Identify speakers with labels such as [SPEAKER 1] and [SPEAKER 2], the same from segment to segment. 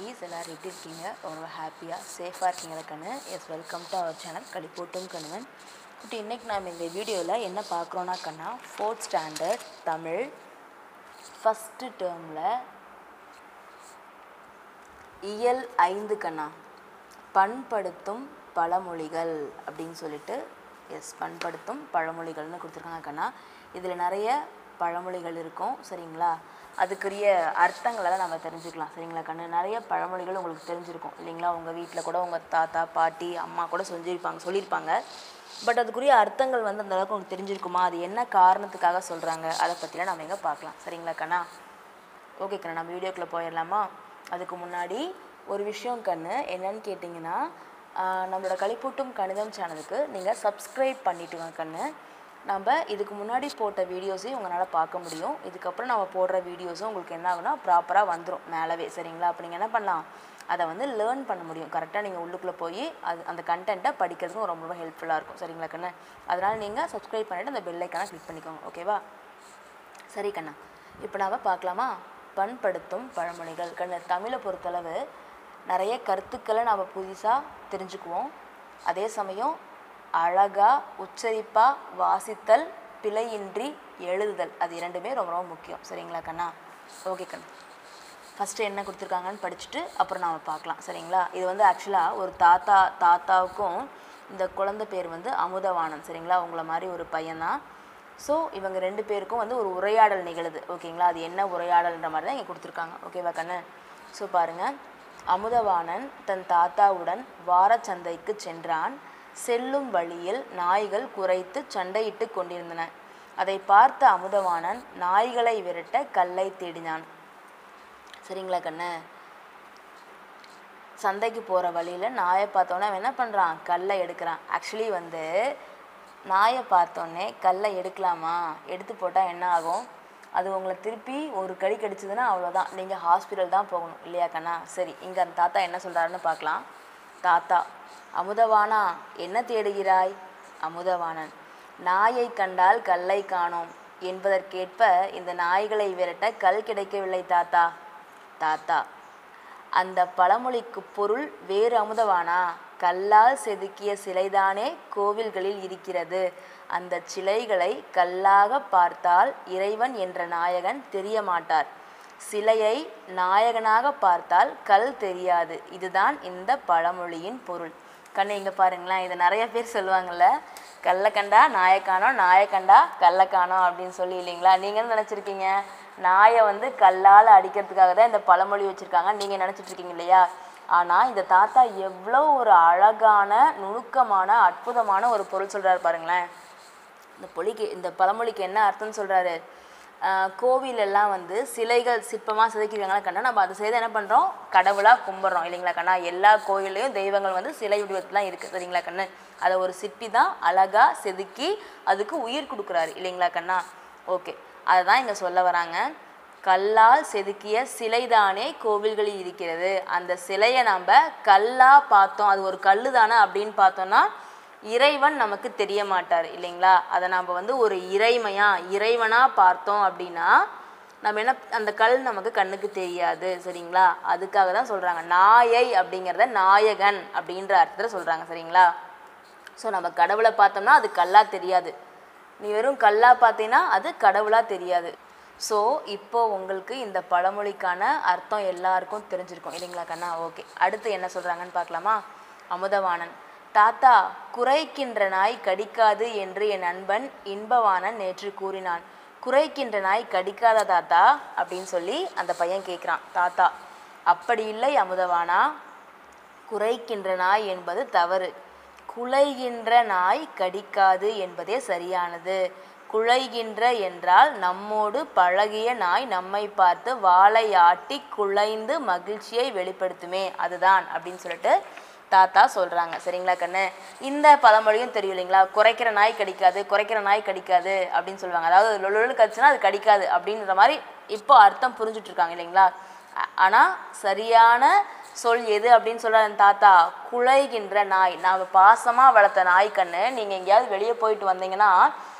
[SPEAKER 1] குட்டீஸ் எல்லோரும் எப்படி இருக்கீங்க ரொம்ப ஹாப்பியாக சேஃபாக இருக்கீங்களா கண்ணு yes welcome to our channel களிப்பூட்டும் கண்ணுவன் குட்டி இன்றைக்கி நாம் இந்த வீடியோவில் என்ன பார்க்குறோன்னா கண்ணா ஃபோர்த் ஸ்டாண்டர்ட் தமிழ் ஃபஸ்ட்டு டேர்மில் இயல் ஐந்து கண்ணா பண்படுத்தும் பழமொழிகள் அப்படின்னு சொல்லிட்டு எஸ் பண்படுத்தும் பழமொழிகள்னு கொடுத்துருக்காங்க கண்ணா இதில் நிறைய பழமொழிகள் இருக்கும் சரிங்களா அதுக்குரிய அர்த்தங்களெல்லாம் நம்ம தெரிஞ்சுக்கலாம் சரிங்களா கண்ணு நிறைய பழமொழிகள் உங்களுக்கு தெரிஞ்சிருக்கும் இல்லைங்களா உங்கள் வீட்டில் கூட உங்கள் தாத்தா பாட்டி அம்மா கூட சொல்லியிருப்பாங்க சொல்லியிருப்பாங்க பட் அதுக்குரிய அர்த்தங்கள் வந்து அந்த அளவுக்கு உங்களுக்கு தெரிஞ்சிருக்குமா அது என்ன காரணத்துக்காக சொல்கிறாங்க அதை பற்றிலாம் நம்ம எங்கே பார்க்கலாம் சரிங்களா கண்ணா ஓகே கண்ணா நம்ம வீடியோக்குள்ளே போயிடலாமா அதுக்கு முன்னாடி ஒரு விஷயம் கண்ணு என்னன்னு கேட்டிங்கன்னா ஆஹ் நம்மளோட களிப்பூட்டும் கணிதம் சேனலுக்கு நீங்கள் சப்ஸ்கிரைப் பண்ணிட்டுங்க கண்ணு நம்ம இதுக்கு முன்னாடி போட்ட வீடியோஸையும் உங்களால் பார்க்க முடியும் இதுக்கப்புறம் நம்ம போடுற வீடியோஸும் உங்களுக்கு என்ன ஆகுனா ப்ராப்பராக வந்துடும் மேலவே சரிங்களா அப்போ நீங்கள் என்ன பண்ணலாம் அதை வந்து லேர்ன் பண்ண முடியும் கரெக்டாக நீங்கள் உள்ளுக்குள்ளே போய் அது அந்த கண்டென்ட்டை படிக்கிறதுக்கும் ரொம்ப ரொம்ப ஹெல்ப்ஃபுல்லாக இருக்கும் சரிங்களா கண்ணு அதனால் நீங்கள் சப்ஸ்கிரைப் பண்ணிவிட்டு அந்த பெல் ஐக்கானை கிளிக் பண்ணிக்கோங்க ஓகேவா சரி கண்ணா இப்போ நாம் பார்க்கலாமா பண்படுத்தும் பழமொழிகள் கண்ணு தமிழை பொறுத்தளவு நிறைய கருத்துக்களை நாம் புதுசாக தெரிஞ்சுக்குவோம் அதே சமயம் அழகாக உச்சரிப்பாக வாசித்தல் பிழையின்றி எழுதுதல் அது இரண்டுமே ரொம்ப ரொம்ப முக்கியம் சரிங்களா கண்ணா ஓகே கண்ணா ஃபஸ்ட்டு என்ன கொடுத்துருக்காங்கன்னு படிச்சுட்டு அப்புறம் நாம் பார்க்கலாம் சரிங்களா இது வந்து ஆக்சுவலாக ஒரு தாத்தா தாத்தாவுக்கும் இந்த குழந்தை பேர் வந்து அமுதவாணன் சரிங்களா உங்களை மாதிரி ஒரு பையன்தான் ஸோ இவங்க ரெண்டு பேருக்கும் வந்து ஒரு உரையாடல் நிகழுது ஓகேங்களா அது என்ன உரையாடல்ன்ற மாதிரி தான் இங்கே கொடுத்துருக்காங்க ஓகேவா கண்ணு ஸோ பாருங்கள் அமுதவாணன் தன் தாத்தாவுடன் வாரச்சந்தைக்கு சென்றான் செல்லும் வழியில் நாய்கள் குறைத்து சண்டையிட்டு கொண்டிருந்தன அதை பார்த்த அமுதவாணன் நாய்களை விரட்ட கல்லை தேடினான் சரிங்களா கண்ணு சந்தைக்கு போகிற வழியில் நாயை பார்த்தோன்னே அவன் என்ன பண்ணுறான் கல்லை எடுக்கிறான் ஆக்சுவலி வந்து நாயை பார்த்தோன்னே கல்லை எடுக்கலாமா எடுத்து போட்டால் என்ன ஆகும் அது உங்களை திருப்பி ஒரு கடி கடிச்சதுன்னா அவ்வளோதான் நீங்கள் ஹாஸ்பிட்டல் தான் போகணும் இல்லையா கண்ணா சரி இங்கே அந்த தாத்தா என்ன சொல்கிறாருன்னு பார்க்கலாம் தாத்தா அமுதவானா என்ன தேடுகிறாய் அமுதவாணன் நாயை கண்டால் கல்லை காணோம் என்பதற்கேற்ப இந்த நாய்களை விரட்ட கல் கிடைக்கவில்லை தாத்தா தாத்தா அந்த பழமொழிக்கு பொருள் வேறு அமுதவானா கல்லால் செதுக்கிய சிலைதானே கோவில்களில் இருக்கிறது அந்த சிலைகளை கல்லாக பார்த்தால் இறைவன் என்ற நாயகன் தெரிய மாட்டார் சிலையை நாயகனாக பார்த்தால் கல் தெரியாது இதுதான் இந்த பழமொழியின் பொருள் கண்ணு இங்கே பாருங்களேன் இதை நிறைய பேர் சொல்லுவாங்கள்ல கல்லை கண்டா நாயை காணோம் நாயை கண்டா கல்லை காணோம் அப்படின்னு சொல்லி இல்லைங்களா நீங்கள் என்ன நினச்சிருக்கீங்க நாயை வந்து கல்லால் அடிக்கிறதுக்காக தான் இந்த பழமொழி வச்சுருக்காங்க நீங்கள் நினச்சிட்டு இருக்கீங்க இல்லையா ஆனால் இந்த தாத்தா எவ்வளோ ஒரு அழகான நுணுக்கமான அற்புதமான ஒரு பொருள் சொல்கிறாரு பாருங்களேன் இந்த பொலிக்கு இந்த பழமொழிக்கு என்ன அர்த்தம்னு சொல்கிறாரு கோவிலெல்லாம் வந்து சிலைகள் சிற்பமாக செதுக்கிடுவாங்களா கண்ணா நம்ம அதை செய்து என்ன பண்ணுறோம் கடவுளாக கும்பிட்றோம் இல்லைங்களா கண்ணா எல்லா கோயில்லையும் தெய்வங்கள் வந்து சிலை வடிவத்துலாம் இருக்குது சரிங்களா கண்ணு அதை ஒரு சிற்பி தான் அழகாக செதுக்கி அதுக்கு உயிர் கொடுக்குறாரு இல்லைங்களா கண்ணா ஓகே அதை தான் இங்கே சொல்ல வராங்க கல்லால் செதுக்கிய சிலைதானே கோவில்களில் இருக்கிறது அந்த சிலையை நம்ம கல்லாக பார்த்தோம் அது ஒரு கல் தானே அப்படின்னு பார்த்தோன்னா இறைவன் நமக்கு தெரிய மாட்டார் இல்லைங்களா அதை நம்ம வந்து ஒரு இறைமையா இறைவனாக பார்த்தோம் அப்படின்னா நம்ம என்ன அந்த கல் நமக்கு கண்ணுக்கு தெரியாது சரிங்களா அதுக்காக தான் சொல்கிறாங்க நாயை அப்படிங்கிறத நாயகன் அப்படின்ற அர்த்தத்தில் சொல்கிறாங்க சரிங்களா ஸோ நம்ம கடவுளை பார்த்தோம்னா அது கல்லாக தெரியாது நீ வெறும் கல்லாக பார்த்தீங்கன்னா அது கடவுளாக தெரியாது ஸோ இப்போ உங்களுக்கு இந்த பழமொழிக்கான அர்த்தம் எல்லாருக்கும் தெரிஞ்சிருக்கும் இல்லைங்களா கண்ணா ஓகே அடுத்து என்ன சொல்கிறாங்கன்னு பார்க்கலாமா அமுதவாணன் தாத்தா குறைக்கின்ற நாய் கடிக்காது என்று என் நண்பன் இன்பவாணன் நேற்று கூறினான் குறைக்கின்ற நாய் கடிக்காத தாத்தா அப்படின்னு சொல்லி அந்த பையன் கேட்குறான் தாத்தா அப்படி இல்லை அமுதவானா குறைக்கின்ற நாய் என்பது தவறு குலைகின்ற நாய் கடிக்காது என்பதே சரியானது குழைகின்ற என்றால் நம்மோடு பழகிய நாய் நம்மை பார்த்து வாளை ஆட்டி குலைந்து மகிழ்ச்சியை வெளிப்படுத்துமே அதுதான் அப்படின்னு சொல்லிட்டு தாத்தா சொல்கிறாங்க சரிங்களா கண்ணு இந்த பழமொழியும் தெரியும் இல்லைங்களா குறைக்கிற நாய் கடிக்காது குறைக்கிற நாய் கடிக்காது அப்படின்னு சொல்லுவாங்க அதாவது லொலு கடிச்சுன்னா அது கடிக்காது அப்படின்ற மாதிரி இப்போ அர்த்தம் புரிஞ்சுட்டு இருக்காங்க இல்லைங்களா ஆனால் சரியான சொல் எது அப்படின்னு சொல்கிற அந்த தாத்தா குலைகின்ற நாய் நான் பாசமாக வளர்த்த நாய் கண்ணு நீங்கள் எங்கேயாவது வெளியே போயிட்டு வந்தீங்கன்னா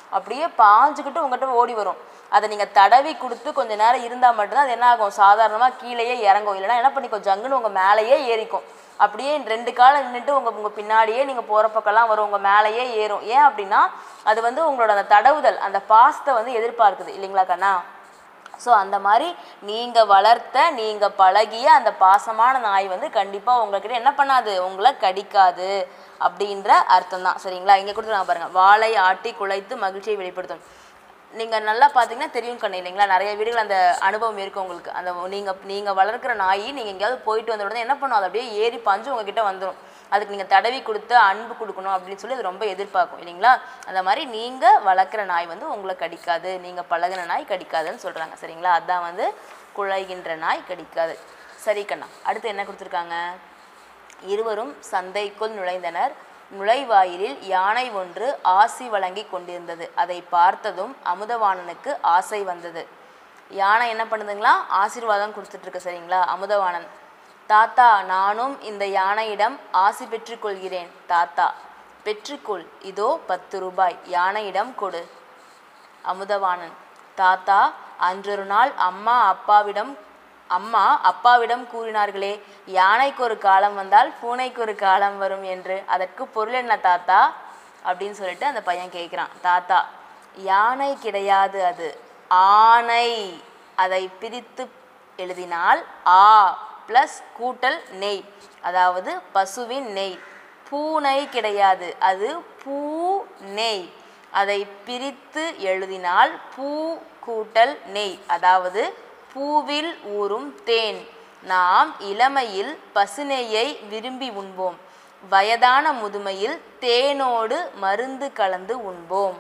[SPEAKER 1] அப்படியே பாஞ்சுக்கிட்டு உங்கள்கிட்ட ஓடி வரும் அதை நீங்கள் தடவி கொடுத்து கொஞ்ச நேரம் இருந்தால் மட்டும்தான் அது என்ன ஆகும் சாதாரணமாக கீழேயே இறங்கும் இல்லைன்னா என்ன பண்ணிக்கும் ஜங்குன்னு உங்கள் மேலேயே ஏறிக்கும் அப்படியே ரெண்டு காலம் நின்றுட்டு உங்கள் உங்கள் பின்னாடியே நீங்கள் போகிற பக்கம்லாம் வரும் உங்கள் மேலேயே ஏறும் ஏன் அப்படின்னா அது வந்து உங்களோட அந்த தடவுதல் அந்த பாசத்தை வந்து எதிர்பார்க்குது இல்லைங்களா கண்ணா ஸோ அந்த மாதிரி நீங்கள் வளர்த்த நீங்கள் பழகிய அந்த பாசமான நாய் வந்து கண்டிப்பாக உங்ககிட்ட என்ன பண்ணாது உங்களை கடிக்காது அப்படின்ற அர்த்தம் தான் சரிங்களா இங்கே கொடுத்துருக்காங்க பாருங்கள் வாளை ஆட்டி குலைத்து மகிழ்ச்சியை வெளிப்படுத்தும் நீங்கள் நல்லா பார்த்தீங்கன்னா தெரியும் கண்ணு இல்லைங்களா நிறைய வீடுகள் அந்த அனுபவம் இருக்குது உங்களுக்கு அந்த நீங்கள் நீங்கள் வளர்க்குற நாய் நீங்கள் எங்கேயாவது போயிட்டு வந்த உடனே என்ன பண்ணும் அது அப்படியே ஏறி பாஞ்சு உங்ககிட்ட வந்துடும் அதுக்கு நீங்கள் தடவி கொடுத்து அன்பு கொடுக்கணும் அப்படின்னு சொல்லி அது ரொம்ப எதிர்பார்க்கும் இல்லைங்களா அந்த மாதிரி நீங்கள் வளர்க்குற நாய் வந்து உங்களை கடிக்காது நீங்கள் பழகுன நாய் கடிக்காதுன்னு சொல்கிறாங்க சரிங்களா அதான் வந்து குழைகின்ற நாய் கடிக்காது சரி கண்ணா அடுத்து என்ன கொடுத்துருக்காங்க இருவரும் சந்தைக்குள் நுழைந்தனர் நுழைவாயிலில் யானை ஒன்று ஆசி வழங்கி கொண்டிருந்தது அதை பார்த்ததும் அமுதவாணனுக்கு ஆசை வந்தது யானை என்ன பண்ணுதுங்களா ஆசீர்வாதம் கொடுத்துட்டு இருக்கு சரிங்களா அமுதவாணன் தாத்தா நானும் இந்த யானையிடம் ஆசி பெற்றுக்கொள்கிறேன் தாத்தா பெற்றுக்கொள் இதோ பத்து ரூபாய் யானையிடம் கொடு அமுதவாணன் தாத்தா அன்றொரு நாள் அம்மா அப்பாவிடம் அம்மா அப்பாவிடம் கூறினார்களே யானைக்கு ஒரு காலம் வந்தால் பூனைக்கு ஒரு காலம் வரும் என்று அதற்கு பொருள் என்ன தாத்தா அப்படின்னு சொல்லிட்டு அந்த பையன் கேட்குறான் தாத்தா யானை கிடையாது அது ஆனை அதை பிரித்து எழுதினால் ஆ ப்ளஸ் கூட்டல் நெய் அதாவது பசுவின் நெய் பூனை கிடையாது அது பூ நெய் அதை பிரித்து எழுதினால் பூ கூட்டல் நெய் அதாவது பூவில் ஊறும் தேன் நாம் இளமையில் பசுநெய்யை விரும்பி உண்போம் வயதான முதுமையில் தேனோடு மருந்து கலந்து உண்போம்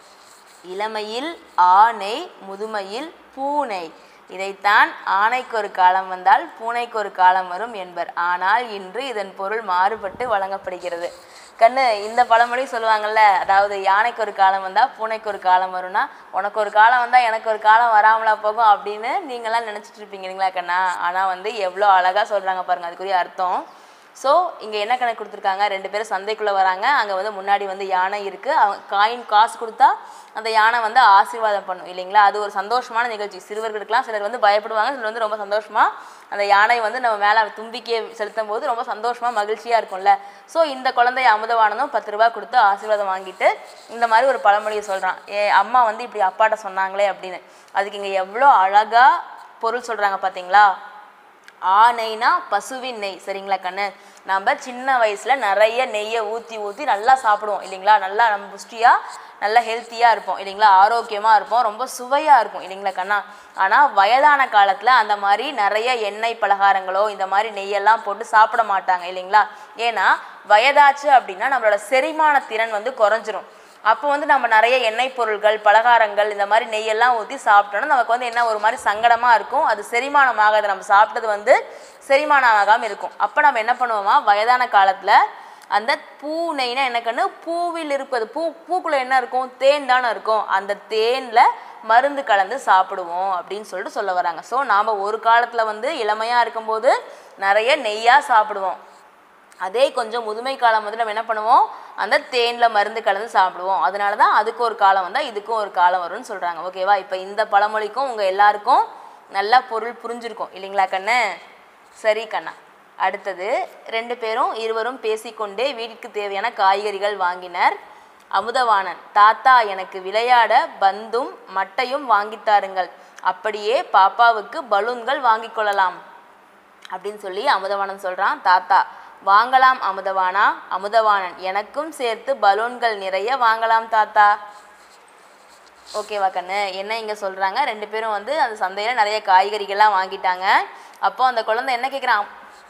[SPEAKER 1] இளமையில் ஆணை முதுமையில் பூனை இதைத்தான் ஆணைக்கு ஒரு காலம் வந்தால் பூனைக்கு ஒரு காலம் வரும் என்பர் ஆனால் இன்று இதன் பொருள் மாறுபட்டு வழங்கப்படுகிறது கண்ணு இந்த பழமொழி சொல்லுவாங்கல்ல அதாவது யானைக்கு ஒரு காலம் வந்தால் பூனைக்கு ஒரு காலம் வரும்னா உனக்கு ஒரு காலம் வந்தால் எனக்கு ஒரு காலம் வராமலா போகும் அப்படின்னு நீங்களாம் நினச்சிட்டு இருப்பீங்க இல்லைங்களா கண்ணா ஆனால் வந்து எவ்வளோ அழகாக சொல்கிறாங்க பாருங்க அதுக்குரிய அர்த்தம் ஸோ இங்கே என்ன கணக்கு கொடுத்துருக்காங்க ரெண்டு பேரும் சந்தைக்குள்ளே வராங்க அங்கே வந்து முன்னாடி வந்து யானை இருக்குது அவங்க காயின் காசு கொடுத்தா அந்த யானை வந்து ஆசீர்வாதம் பண்ணும் இல்லைங்களா அது ஒரு சந்தோஷமான நிகழ்ச்சி சிறுவர்களுக்கெல்லாம் சிலர் வந்து பயப்படுவாங்க சிலர் வந்து ரொம்ப சந்தோஷமாக அந்த யானை வந்து நம்ம மேலே தும்பிக்கையை செலுத்தும் போது ரொம்ப சந்தோஷமாக மகிழ்ச்சியாக இருக்கும்ல ஸோ இந்த குழந்தை அமுதவானதும் பத்து ரூபா கொடுத்து ஆசீர்வாதம் வாங்கிட்டு இந்த மாதிரி ஒரு பழமொழியை சொல்கிறான் ஏ அம்மா வந்து இப்படி அப்பாட்ட சொன்னாங்களே அப்படின்னு அதுக்கு இங்கே எவ்வளோ அழகாக பொருள் சொல்கிறாங்க பார்த்தீங்களா ஆணைனா பசுவின் நெய் சரிங்களா கண்ணு நம்ம சின்ன வயசில் நிறைய நெய்யை ஊற்றி ஊற்றி நல்லா சாப்பிடுவோம் இல்லைங்களா நல்லா நம்ம புஷ்டியாக நல்லா ஹெல்த்தியாக இருப்போம் இல்லைங்களா ஆரோக்கியமாக இருப்போம் ரொம்ப சுவையாக இருக்கும் இல்லைங்களா கண்ணா ஆனால் வயதான காலத்தில் அந்த மாதிரி நிறைய எண்ணெய் பலகாரங்களோ இந்த மாதிரி நெய்யெல்லாம் போட்டு சாப்பிட மாட்டாங்க இல்லைங்களா ஏன்னா வயதாச்சு அப்படின்னா நம்மளோட செரிமான திறன் வந்து குறைஞ்சிரும் அப்போ வந்து நம்ம நிறைய எண்ணெய் பொருட்கள் பலகாரங்கள் இந்த மாதிரி நெய்யெல்லாம் ஊற்றி சாப்பிட்டோன்னா நமக்கு வந்து என்ன ஒரு மாதிரி சங்கடமாக இருக்கும் அது செரிமானம் ஆகாது நம்ம சாப்பிட்டது வந்து செரிமானம் ஆகாமல் இருக்கும் அப்போ நம்ம என்ன பண்ணுவோமா வயதான காலத்தில் அந்த பூ நெய்னா என்ன கண்ணு பூவில் இருப்பது பூ பூக்குள்ளே என்ன இருக்கும் தேன் தானே இருக்கும் அந்த தேனில் மருந்து கலந்து சாப்பிடுவோம் அப்படின்னு சொல்லிட்டு சொல்ல வராங்க ஸோ நாம் ஒரு காலத்தில் வந்து இளமையாக இருக்கும்போது நிறைய நெய்யாக சாப்பிடுவோம் அதே கொஞ்சம் முதுமை காலம் வந்து நம்ம என்ன பண்ணுவோம் அந்த தேனில் மருந்து கலந்து சாப்பிடுவோம் அதனால தான் அதுக்கு ஒரு காலம் வந்தால் இதுக்கும் ஒரு காலம் வரும்னு சொல்கிறாங்க ஓகேவா இப்போ இந்த பழமொழிக்கும் உங்கள் எல்லாருக்கும் நல்லா பொருள் புரிஞ்சிருக்கும் இல்லைங்களா கண்ணு சரி கண்ணா அடுத்தது ரெண்டு பேரும் இருவரும் பேசிக்கொண்டே வீட்டுக்கு தேவையான காய்கறிகள் வாங்கினர் அமுதவாணன் தாத்தா எனக்கு விளையாட பந்தும் மட்டையும் வாங்கித் தாருங்கள் அப்படியே பாப்பாவுக்கு பலூன்கள் வாங்கிக் கொள்ளலாம் அப்படின்னு சொல்லி அமுதவாணன் சொல்கிறான் தாத்தா வாங்கலாம் அமுதவானா அமுதவாணன் எனக்கும் சேர்த்து பலூன்கள் நிறைய வாங்கலாம் தாத்தா ஓகேவா கண்ணு என்ன இங்கே சொல்கிறாங்க ரெண்டு பேரும் வந்து அந்த சந்தையில் நிறைய காய்கறிகள்லாம் வாங்கிட்டாங்க அப்போ அந்த குழந்தை என்ன கேட்குறான்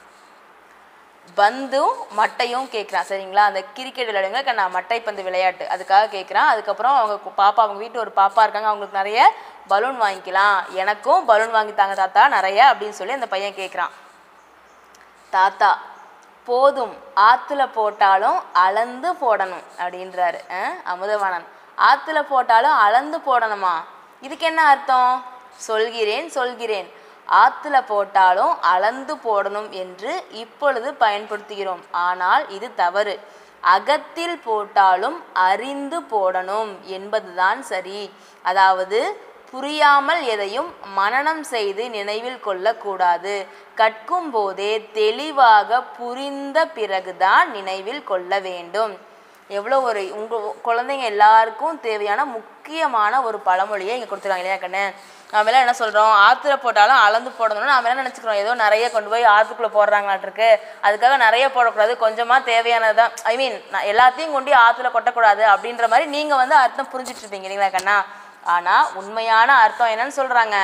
[SPEAKER 1] பந்தும் மட்டையும் கேட்குறான் சரிங்களா அந்த கிரிக்கெட் விளையாடுங்க நான் மட்டை பந்து விளையாட்டு அதுக்காக கேட்குறான் அதுக்கப்புறம் அவங்க கு- பாப்பா அவங்க வீட்டில் ஒரு பாப்பா இருக்காங்க அவங்களுக்கு நிறைய பலூன் வாங்கிக்கலாம் எனக்கும் பலூன் வாங்கித்தாங்க தாத்தா நிறைய அப்படின்னு சொல்லி அந்த பையன் கேட்குறான் தாத்தா போதும் ஆற்றுல போட்டாலும் அளந்து போடணும் அப்படின்றாரு அஹ், அமுதவாணன் ஆற்றுல போட்டாலும் அளந்து போடணுமா இதுக்கு என்ன அர்த்தம் சொல்கிறேன் சொல்கிறேன் ஆற்றுல போட்டாலும் அளந்து போடணும் என்று இப்பொழுது பயன்படுத்துகிறோம் ஆனால் இது தவறு அகத்தில் போட்டாலும் அறிந்து போடணும் என்பதுதான் சரி அதாவது புரியாமல் எதையும் மனனம் செய்து நினைவில் கொள்ளக்கூடாது கற்கும் போதே தெளிவாக புரிந்த பிறகுதான் நினைவில் கொள்ள வேண்டும் எவ்வளோ ஒரு உங்கள் குழந்தைங்க எல்லாருக்கும் தேவையான முக்கியமான ஒரு பழமொழியை இங்கே கொடுத்துருக்காங்க இல்லையா கண்ணு நாம எல்லாம் என்ன சொல்கிறோம் ஆற்றுல போட்டாலும் அளந்து போடணும்னு நாம என்ன நினச்சிக்கிறோம் ஏதோ நிறைய கொண்டு போய் ஆற்றுக்குள்ளே போடுறாங்களாட்டிருக்கு அதுக்காக நிறைய போடக்கூடாது கொஞ்சமாக தேவையானது தான் ஐ மீன் எல்லாத்தையும் கொண்டு ஆற்றுல கொட்டக்கூடாது அப்படின்ற மாதிரி நீங்கள் வந்து அர்த்தம் புரிஞ்சிட்டு இருப்பீங்க இல்லைங்களா கண்ணா ஆனால் உண்மையான அர்த்தம் என்னன்னு சொல்கிறாங்க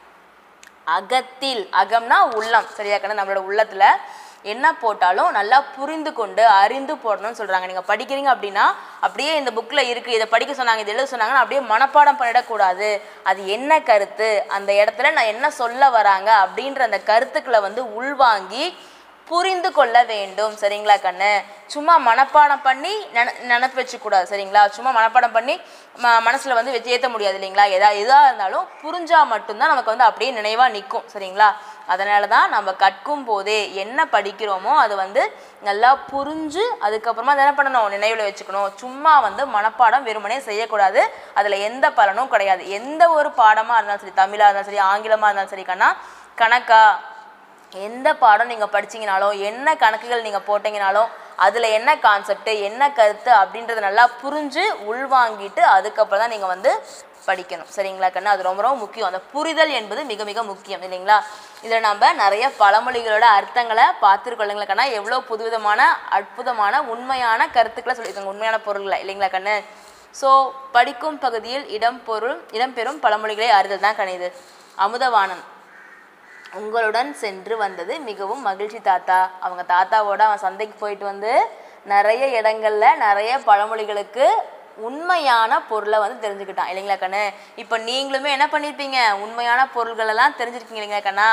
[SPEAKER 1] அகத்தில் அகம்னா உள்ளம் சரியா கண்ணு நம்மளோட உள்ளத்துல என்ன போட்டாலும் நல்லா புரிந்து கொண்டு அறிந்து போடணும்னு சொல்றாங்க நீங்க படிக்கிறீங்க அப்படின்னா அப்படியே இந்த புக்ல இருக்கு இதை படிக்க சொன்னாங்க இது எழுத சொன்னாங்கன்னா அப்படியே மனப்பாடம் பண்ணிடக்கூடாது அது என்ன கருத்து அந்த இடத்துல நான் என்ன சொல்ல வராங்க அப்படின்ற அந்த கருத்துக்களை வந்து உள்வாங்கி புரிந்து கொள்ள வேண்டும் சரிங்களா கண்ணு சும்மா மனப்பாடம் பண்ணி நின நினப்பு வச்சுக்கூடாது சரிங்களா சும்மா மனப்பாடம் பண்ணி ம மனசில் வந்து வச்சு ஏற்ற முடியாது இல்லைங்களா எதா எதாக இருந்தாலும் புரிஞ்சால் மட்டும்தான் நமக்கு வந்து அப்படியே நினைவாக நிற்கும் சரிங்களா அதனால தான் நம்ம கற்கும் போதே என்ன படிக்கிறோமோ அது வந்து நல்லா புரிஞ்சு அதுக்கப்புறமா அதை என்ன பண்ணணும் நினைவில் வச்சுக்கணும் சும்மா வந்து மனப்பாடம் வெறுமனே செய்யக்கூடாது அதில் எந்த பலனும் கிடையாது எந்த ஒரு பாடமாக இருந்தாலும் சரி தமிழாக இருந்தாலும் சரி ஆங்கிலமாக இருந்தாலும் சரி கண்ணா கணக்கா எந்த பாடம் நீங்கள் படிச்சீங்கனாலும் என்ன கணக்குகள் நீங்கள் போட்டீங்கனாலும் அதில் என்ன கான்செப்ட் என்ன கருத்து அப்படின்றத நல்லா புரிஞ்சு உள்வாங்கிட்டு அதுக்கப்புறம் தான் நீங்கள் வந்து படிக்கணும் சரிங்களா கண்ணு அது ரொம்ப ரொம்ப முக்கியம் அந்த புரிதல் என்பது மிக மிக முக்கியம் இல்லைங்களா இதில் நம்ம நிறைய பழமொழிகளோட அர்த்தங்களை பார்த்துருக்கோம் கண்ணா எவ்வளோ புதுவிதமான அற்புதமான உண்மையான கருத்துக்களை சொல்லியிருக்காங்க உண்மையான பொருள்களை இல்லைங்களா கண்ணு ஸோ படிக்கும் பகுதியில் இடம் பொருள் இடம்பெறும் பழமொழிகளை அறிதல் தான் கணிது அமுதவாணன் உங்களுடன் சென்று வந்தது மிகவும் மகிழ்ச்சி தாத்தா அவங்க தாத்தாவோட அவன் சந்தைக்கு போயிட்டு வந்து நிறைய இடங்கள்ல நிறைய பழமொழிகளுக்கு உண்மையான பொருளை வந்து தெரிஞ்சுக்கிட்டான் இல்லைங்களா கண்ணு இப்போ நீங்களுமே என்ன பண்ணியிருப்பீங்க உண்மையான பொருள்கள் எல்லாம் தெரிஞ்சிருக்கீங்க இல்லைங்களா கண்ணா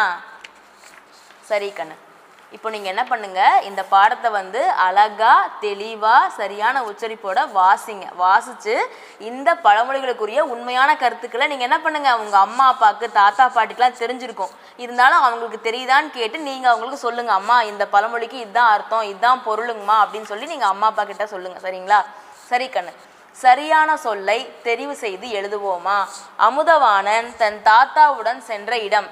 [SPEAKER 1] சரி கண்ணு இப்போ நீங்கள் என்ன பண்ணுங்க இந்த பாடத்தை வந்து அழகா தெளிவா சரியான உச்சரிப்போட வாசிங்க வாசிச்சு இந்த பழமொழிகளுக்குரிய உண்மையான கருத்துக்களை நீங்கள் என்ன பண்ணுங்க உங்க அம்மா அப்பாவுக்கு தாத்தா பாட்டிக்கெல்லாம் தெரிஞ்சிருக்கும் இருந்தாலும் அவங்களுக்கு தெரியுதான்னு கேட்டு நீங்கள் அவங்களுக்கு சொல்லுங்க அம்மா இந்த பழமொழிக்கு இதுதான் அர்த்தம் இதுதான் பொருளுங்கம்மா அப்படின்னு சொல்லி நீங்கள் அம்மா அப்பா கிட்ட சொல்லுங்க சரிங்களா சரி கண்ணு சரியான சொல்லை தெரிவு செய்து எழுதுவோமா அமுதவாணன் தன் தாத்தாவுடன் சென்ற இடம்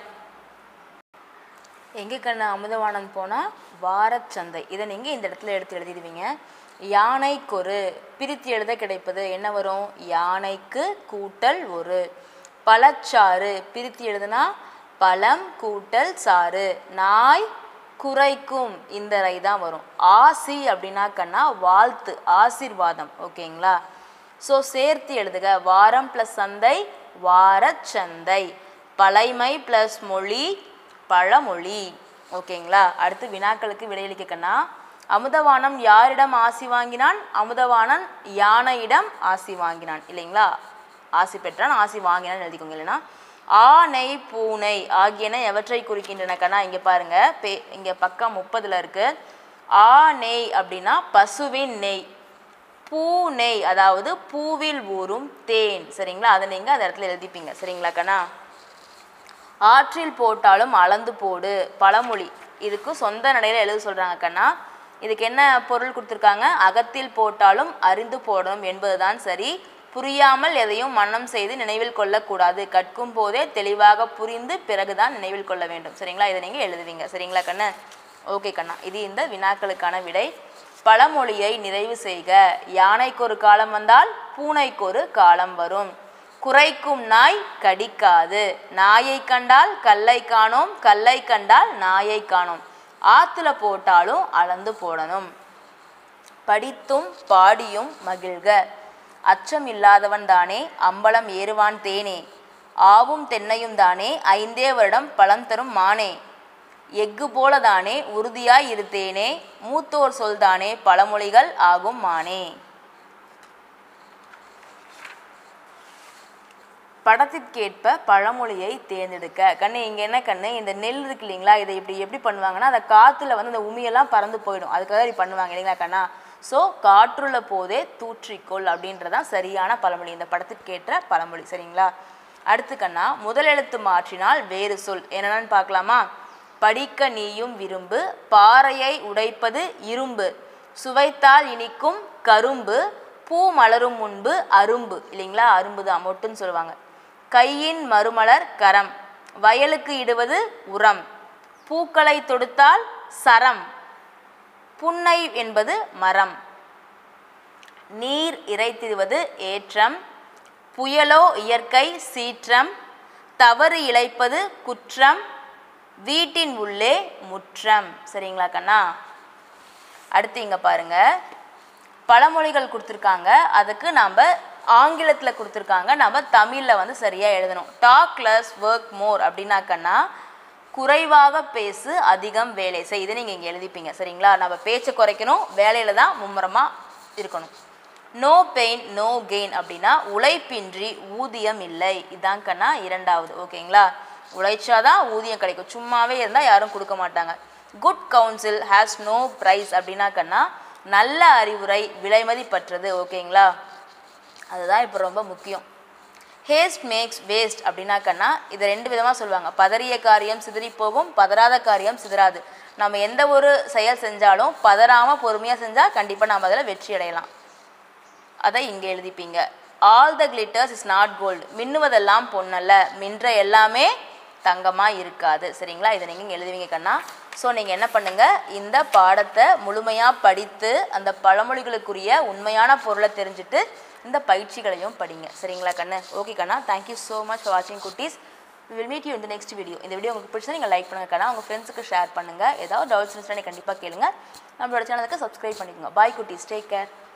[SPEAKER 1] எங்கே கண்ணு அமுதவாணன் போனால் வாரச்சந்தை இதை நீங்கள் இந்த இடத்துல எடுத்து எழுதிடுவீங்க யானைக்கொரு பிரித்து எழுத கிடைப்பது என்ன வரும் யானைக்கு கூட்டல் ஒரு பழச்சாறு பிரித்து எழுதுனா பழம் கூட்டல் சாறு நாய் குறைக்கும் இந்த ரை தான் வரும் ஆசி அப்படின்னா கண்ணா வாழ்த்து ஆசீர்வாதம் ஓகேங்களா ஸோ சேர்த்து எழுதுக வாரம் ப்ளஸ் சந்தை வாரச்சந்தை பழைமை ப்ளஸ் மொழி பழமொழி ஓகேங்களா அடுத்து வினாக்களுக்கு விடையளிக்க கண்ணா அமுதவானம் யாரிடம் ஆசி வாங்கினான் அமுதவாணன் யானையிடம் ஆசி வாங்கினான் இல்லைங்களா ஆசி பெற்றான் ஆசி வாங்கினான் எழுதிக்கோங்க இல்லைன்னா ஆனை பூனை ஆகியன எவற்றை குறிக்கின்றன கண்ணா இங்கே பாருங்க பே இங்கே பக்கம் முப்பதுல இருக்கு ஆ நெய் அப்படின்னா பசுவின் நெய் பூ நெய் அதாவது பூவில் ஊறும் தேன் சரிங்களா அதை நீங்கள் அந்த இடத்துல எழுதிப்பீங்க சரிங்களா கண்ணா ஆற்றில் போட்டாலும் அளந்து போடு பழமொழி இதுக்கு சொந்த நடையில் எழுத சொல்கிறாங்க கண்ணா இதுக்கு என்ன பொருள் கொடுத்துருக்காங்க அகத்தில் போட்டாலும் அறிந்து போடணும் என்பதுதான் சரி புரியாமல் எதையும் மன்னம் செய்து நினைவில் கொள்ளக்கூடாது கற்கும் போதே தெளிவாக புரிந்து பிறகுதான் நினைவில் கொள்ள வேண்டும் சரிங்களா இதை நீங்கள் எழுதுவீங்க சரிங்களா கண்ணு ஓகே கண்ணா இது இந்த வினாக்களுக்கான விடை பழமொழியை நிறைவு செய்க யானைக்கு ஒரு காலம் வந்தால் பூனைக்கு ஒரு காலம் வரும் குறைக்கும் நாய் கடிக்காது நாயை கண்டால் கல்லை காணோம் கல்லை கண்டால் நாயை காணோம் ஆத்துல போட்டாலும் அளந்து போடணும் படித்தும் பாடியும் மகிழ்க அச்சம் இல்லாதவன் தானே அம்பலம் ஏறுவான் தேனே ஆவும் தென்னையும் தானே ஐந்தே வருடம் பழம் தரும் மானே எஃகு போலதானே உறுதியாய் இருத்தேனே மூத்தோர் சொல்தானே பழமொழிகள் ஆகும் மானே படத்திற்கேற்ப பழமொழியை தேர்ந்தெடுக்க கண்ணு இங்கே என்ன கண்ணு இந்த நெல் இருக்கு இல்லைங்களா இதை இப்படி எப்படி பண்ணுவாங்கன்னா அந்த காற்றுல வந்து அந்த உமியெல்லாம் பறந்து போயிடும் அதுக்காக இப்படி பண்ணுவாங்க இல்லைங்களா கண்ணா ஸோ காற்றுள்ள போதே தூற்றிக்கொள் அப்படின்றதான் சரியான பழமொழி இந்த படத்திற்கேற்ற பழமொழி சரிங்களா அடுத்து கண்ணா முதல் எழுத்து மாற்றினால் வேறு சொல் என்னென்னு பார்க்கலாமா படிக்க நீயும் விரும்பு பாறையை உடைப்பது இரும்பு சுவைத்தால் இனிக்கும் கரும்பு பூ மலரும் முன்பு அரும்பு இல்லைங்களா அரும்பு தான் மொட்டுன்னு சொல்லுவாங்க கையின் மறுமலர் கரம் வயலுக்கு இடுவது உரம் பூக்களை தொடுத்தால் சரம் புன்னை என்பது மரம் நீர் இறைத்திடுவது ஏற்றம் புயலோ இயற்கை சீற்றம் தவறு இழைப்பது குற்றம் வீட்டின் உள்ளே முற்றம் சரிங்களா கண்ணா அடுத்து இங்கே பாருங்க பழமொழிகள் கொடுத்துருக்காங்க அதுக்கு நாம் ஆங்கிலத்தில் கொடுத்துருக்காங்க நம்ம தமிழில் வந்து சரியாக எழுதணும் டாக் லெஸ் ஒர்க் மோர் அப்படின்னாக்கன்னா குறைவாக பேசு அதிகம் வேலை செய் இதை நீங்கள் இங்கே எழுதிப்பீங்க சரிங்களா நம்ம பேச்சை குறைக்கணும் வேலையில் தான் மும்முரமாக இருக்கணும் நோ பெயின் நோ கெயின் அப்படின்னா உழைப்பின்றி ஊதியம் இல்லை இதான் கண்ணா இரண்டாவது ஓகேங்களா உழைச்சாதான் ஊதியம் கிடைக்கும் சும்மாவே இருந்தால் யாரும் கொடுக்க மாட்டாங்க good counsel has no price அப்படின்னா கண்ணா நல்ல அறிவுரை விலைமதிப்பற்றது ஓகேங்களா அதுதான் இப்போ ரொம்ப முக்கியம் ஹேஸ்ட் மேக்ஸ் வேஸ்ட் அப்படின்னாக்கன்னா இது ரெண்டு விதமாக சொல்லுவாங்க பதறிய காரியம் சிதறி போகும் பதறாத காரியம் சிதறாது நம்ம எந்த ஒரு செயல் செஞ்சாலும் பதறாமல் பொறுமையாக செஞ்சால் கண்டிப்பாக நம்ம அதில் வெற்றி அடையலாம் அதை இங்கே எழுதிப்பீங்க all the glitters is not gold மின்னுவதெல்லாம் பொன்னல்ல மின்ற எல்லாமே தங்கமாக இருக்காது சரிங்களா இதை நீங்கள் இங்கே எழுதுவீங்க கண்ணா ஸோ நீங்கள் என்ன பண்ணுங்கள் இந்த பாடத்தை முழுமையாக படித்து அந்த பழமொழிகளுக்குரிய உண்மையான பொருளை தெரிஞ்சுட்டு இந்த பயிற்சிகளையும் படிங்க சரிங்களா கண்ணு ஓகே கண்ணா தேங்க்யூ ஸோ மச் ஃபார் வாட்சிங் குட்டீஸ் வில் மீட் யூ இந்த நெக்ஸ்ட் வீடியோ இந்த வீடியோ உங்களுக்கு பிடிச்சா நீங்கள் லைக் பண்ணுங்க கண்ணா உங்கள் ஃப்ரெண்ட்ஸுக்கு ஷேர் பண்ணுங்கள் ஏதாவது டவுட்ஸ் இருந்துச்சுன்னா கண்டிப்பாக கேளுங்க நம்மளோட சேனலுக்கு சப்ஸ்கிரைப் பண்ணிக்கோங்க பாய் குட்டீஸ் டேக் கேர்